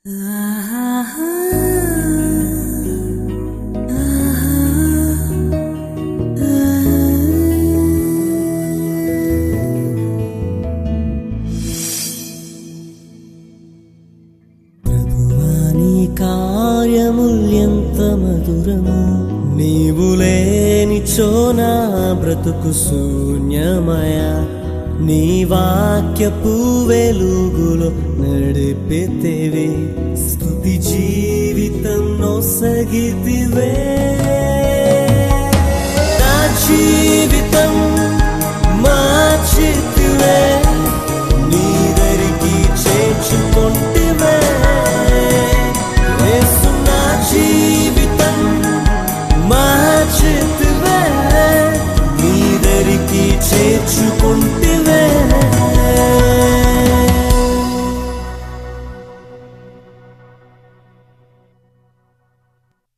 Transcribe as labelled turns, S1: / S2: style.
S1: ప్రభువాని కార్యముల్యంత మధురము నీవు లేని చోనా బ్రతుకు శూన్యమయ నీ వాక్యపు వెలుగులో నడిపితేవి స్థుతి జీవితం నొసగితివే